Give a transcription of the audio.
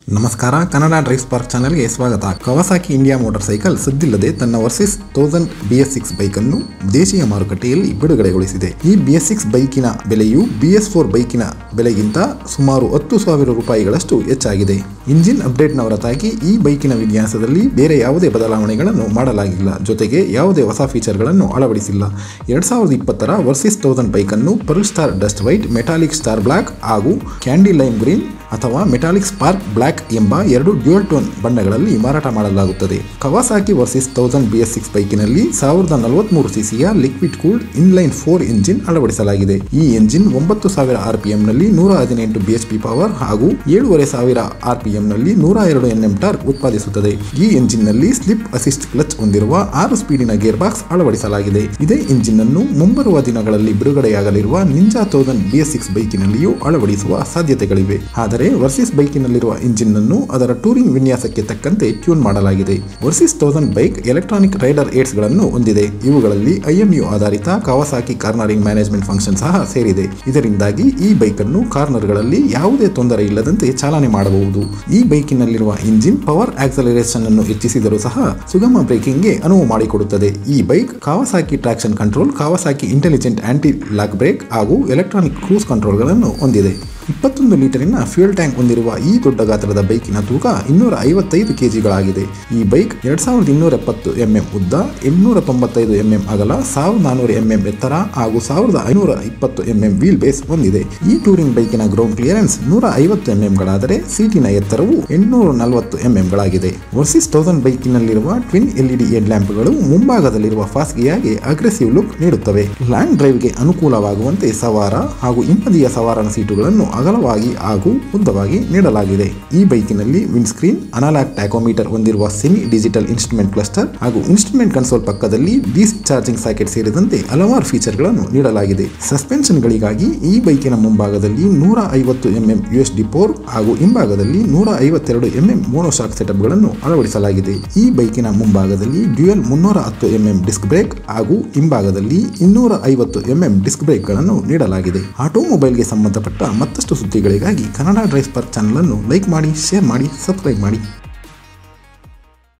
ನಮಸ್ಕಾರ Kannada drive spark ಚಾನೆಲ್ಗೆ ಸ್ವಾಗತ ಕವಾಸಾಕಿ ಇಂಡಿಯಾ ಮೋಟಾರ್ ಸೈಕಲ್ ಸದ್ದಿಲ್ಲದೆ ತನ್ನ Versys thousand B S six bike ಅನ್ನು ದೇಶೀಯ ಮಾರುಕಟ್ಟೆಯಲ್ಲಿ ಬಿಡುಗಡೆಗೊಳಿಸಿದೆ ಈ ಬಿ ಎಸ್ ಸಿಕ್ಸ್ ಬೈಕಿನ ಬೆಲೆಯು ಬಿ ಎಸ್ ಫೋರ್ ಬೈಕಿನ ಬೆಲೆಗಿಂತ ಸುಮಾರು ಹತ್ತು ಸಾವಿರ ರೂಪಾಯಿಗಳಷ್ಟು ಹೆಚ್ಚಾಗಿದೆ ಇಂಜಿನ್ ಅಪ್ಡೇಟ್ನ ಹೊರತಾಗಿ ಈ ಬೈಕಿನ ವಿನ್ಯಾಸದಲ್ಲಿ ಬೇರೆ ಯಾವುದೇ ಬದಲಾವಣೆಗಳನ್ನು ಮಾಡಲಾಗಿಲ್ಲ ಜೊತೆಗೆ ಯಾವುದೇ ಹೊಸ ಫೀಚರ್ಗಳನ್ನು ಅಳವಡಿಸಿಲ್ಲ ಎರಡ್ ಸಾವಿರದ ಇಪ್ಪತ್ತರ ವರ್ಸಿಸ್ ತೌಸಂಡ್ ಬೈಕನ್ನು pearl star dust white metallic star black ಹಾಗೂ ಕ್ಯಾಂಡಿ ಲೈಮ್ ಗ್ರೀನ್ ಅಥವಾ ಮೆಟಾಲಿಕ್ ಸ್ಪಾರ್ಕ್ ಬ್ಲ್ಯಾಕ್ ಎಂಬ ಎರಡು ಡ್ಯೂಯಲ್ ಟೋನ್ ಬಣ್ಣಗಳಲ್ಲಿ ಮಾರಾಟ ಮಾಡಲಾಗುತ್ತದೆ Kawasaki Versys thousand B S six ಬೈಕಿನಲ್ಲಿ ಸಾವಿರದ ನಲವತ್ಮೂರು ಸಿಸಿಯ liquid cooled inline four engine ಅಳವಡಿಸಲಾಗಿದೆ ಈ ಇಂಜಿನ್ ಒಂಬತ್ತು ಸಾವಿರ ಆರ್ ಪಿ ನಲ್ಲಿ ನೂರ ಹದಿನೆಂಟು ಬಿ ಎಚ್ ಪಿ ಪವರ್ ಹಾಗೂ ಏಳೂವರೆ ಸಾವಿರ ಆರ್ ಪಿ ನಲ್ಲಿ ನೂರ ಎರಡು ಎನ್ ಎಂ ಟಾರ್ಕ್ ಉತ್ಪಾದಿಸುತ್ತದೆ ಈ ಇಂಜಿನ್ ನಲ್ಲಿ ಸ್ಲಿಪ್ ಅಸಿಸ್ಟ್ ಕ್ಲಚ್ ಹೊಂದಿರುವ ಆರು ಸ್ಪೀಡಿನ ಗೇರ್ ಬಾಕ್ಸ್ ಅಳವಡಿಸಲಾಗಿದೆ ಇದೇ ಇಂಜಿನ್ ಅನ್ನು ಮುಂಬರುವ ದಿನಗಳಲ್ಲಿ ಬಿಡುಗಡೆಯಾಗಲಿರುವ Ninja thousand B S six ಬೈಕಿನಲ್ಲಿಯೂ ಅಳವಡಿಸುವ ಸಾಧ್ಯತೆಗಳಿವೆ ಆದರೆ ವರ್ಸಿಸ್ ಬೈಕಿನಲ್ಲಿರುವ ಇಂಜಿನ್ ಅನ್ನು ಅದರ ಟೂರಿಂಗ್ ವಿನ್ಯಾಸಕ್ಕೆ ತಕ್ಕಂತೆ ಟ್ಯೂನ್ ಮಾಡಲಾಗಿದೆ Versys thousand bike electronic rider aids ಗಳನ್ನು ಹೊಂದಿದೆ ಇವುಗಳಲ್ಲಿ ಐಎಂಯು ಆಧಾರಿತ ಕವಾಸಾಕಿ ಕಾರ್ನರಿಂಗ್ ಮ್ಯಾನೇಜ್ಮೆಂಟ್ ಫಂಕ್ಷನ್ ಸಹ ಸೇರಿದೆ ಇದರಿಂದಾಗಿ ಈ ಬೈಕ್ ಅನ್ನು ಕಾರ್ನರ್ಗಳಲ್ಲಿ ಯಾವುದೇ ತೊಂದರೆ ಇಲ್ಲದಂತೆ ಚಾಲನೆ ಮಾಡಬಹುದು ಈ ಬೈಕಿನಲ್ಲಿರುವ ಇಂಜಿನ್ ಪವರ್ ಆಕ್ಸಲರೇಷನ್ ಅನ್ನು ಹೆಚ್ಚಿಸಿದರೂ ಸಹ ಸುಗಮ ಬ್ರೇಕಿಂಗ್ಗೆ ಅನುವು ಮಾಡಿಕೊಡುತ್ತದೆ ಈ bike Kawasaki traction control Kawasaki intelligent anti lock brake ಹಾಗೂ ಎಲೆಕ್ಟ್ರಾನಿಕ್ ಕ್ರೂಸ್ ಕಂಟ್ರೋಲ್ಗಳನ್ನು ಹೊಂದಿದೆ ಇಪ್ಪತ್ತೊಂದು ಲೀಟರಿನ ಫ್ಯೂಯಲ್ ಟ್ಯಾಂಕ್ ಹೊಂದಿರುವ ಈ ದೊಡ್ಡ ಗಾತ್ರದ ಬೈಕಿನ ತೂಕ ಇನ್ನೂರ ಐವತ್ತೈದು ಕೆಜಿಗಳಾಗಿದೆ ಈ ಬೈಕ್ ಎರಡ್ ಸಾವಿರದ ಇನ್ನೂರ ಎಪ್ಪತ್ತು ಎಂಎಂ ಉದ್ದ ಎಂಟುನೂರ ತೊಂಬತ್ತೈದು ಎಂಎಂ ಅಗಲ ಸಾವಿರದ ನಾನ್ನೂರು ಎಂಎಂ ಎತ್ತರ ಹಾಗೂ ಸಾವಿರದ ಐನೂರ ಇಪ್ಪತ್ತು ಎಂಎಂ ವೀಲ್ ಬೇಸ್ ಹೊಂದಿದೆ ಈ ಟೂರಿಂಗ್ ಬೈಕಿನ ಗ್ರೌಂಡ್ ಕ್ಲಿಯರೆನ್ಸ್ ನೂರ ಐವತ್ತು ಎಂಎಂಗಳಾದರೆ ಸೀಟಿನ ಎತ್ತರವು ಎಂಟುನೂರ ನಲವತ್ತು ಎಂಎಂಗಳಾಗಿದೆ ವರ್ಸಿಸ್ ತೌಸಂಡ್ ಬೈಕಿನಲ್ಲಿರುವ ಟ್ವಿನ್ ಎಲ್ಇಡಿ ಹೆಡ್ ಲ್ಯಾಂಪ್ಗಳು ಮುಂಭಾಗದಲ್ಲಿರುವ ಫಾಸ್ಗಿಯಾಗಿ ಅಗ್ರೆಸಿವ್ ಲುಕ್ ನೀಡುತ್ತವೆ ಲಾಂಗ್ ಡ್ರೈವ್ಗೆ ಅನುಕೂಲವಾಗುವಂತೆ ಸವಾರ ಹಾಗೂ ಹಿಂಬದಿಯ ಸವಾರನ ಸೀಟುಗಳನ್ನು ಅಗಲವಾಗಿ ಹಾಗೂ ಉದ್ದವಾಗಿ ನೀಡಲಾಗಿದೆ ಈ ಬೈಕಿನಲ್ಲಿ ವಿಂಡ್ ಸ್ಕ್ರೀನ್ ಅನಲಾಗ್ ಟ್ಯಾಕೋಮೀಟರ್ ಹೊಂದಿರುವ ಸೆಮಿ ಡಿಜಿಟಲ್ ಇನ್ಸ್ಟ್ರೂಮೆಂಟ್ ಕ್ಲಸ್ಟರ್ ಹಾಗೂ ಇನ್ಸ್ಟ್ರೂಮೆಂಟ್ ಕನ್ಸೋಲ್ ಪಕ್ಕದಲ್ಲಿ ಡಿಸ್ ಚಾರ್ಜಿಂಗ್ ಸಾಕೆಟ್ ಸೇರಿದಂತೆ ಹಲವಾರು ಫೀಚರ್ಗಳನ್ನು ನೀಡಲಾಗಿದೆ ಸಸ್ಪೆನ್ಷನ್ಗಳಿಗಾಗಿ ಈ ಬೈಕಿನ ಮುಂಭಾಗದಲ್ಲಿ ನೂರ ಐವತ್ತು ಎಂಎಂ ಯು ಎಸ್ ಡಿ ಪೋರ್ ಹಾಗೂ ಹಿಂಭಾಗದಲ್ಲಿ ನೂರ ಐವತ್ತೆರಡು ಎಂಎಂ ಮೋನೋಶಾಕ್ ಸೆಟಪ್ಗಳನ್ನು ಅಳವಡಿಸಲಾಗಿದೆ ಈ ಬೈಕಿನ ಮುಂಭಾಗದಲ್ಲಿ ಡ್ಯೂಯಲ್ ಮುನ್ನೂರ ಹತ್ತು ಎಂಎಂ ಡಿಸ್ಕ್ ಬ್ರೇಕ್ ಹಾಗೂ ಹಿಂಭಾಗದಲ್ಲಿ ಇನ್ನೂರ ಐವತ್ತು ಎಂಎಂ ಡಿಸ್ಕ್ ಬ್ರೇಕ್ಗಳನ್ನು ನೀಡಲಾಗಿದೆ ಆಟೋಮೊಬೈಲ್ಗೆ ಸಂಬಂಧಪಟ್ಟ ಮತ್ತಷ್ಟು ಸುದ್ದಿಗಳಿಗಾಗಿ ಕನ್ನಡ ಡ್ರೈವ್ ಸ್ಪಾರ್ಕ್ ಚಾನಲ್ ಅನ್ನು ಲೈಕ್ ಮಾಡಿ ಶೇರ್ ಮಾಡಿ ಸಬ್ಸ್ಕ್ರೈಬ್ ಮಾಡಿ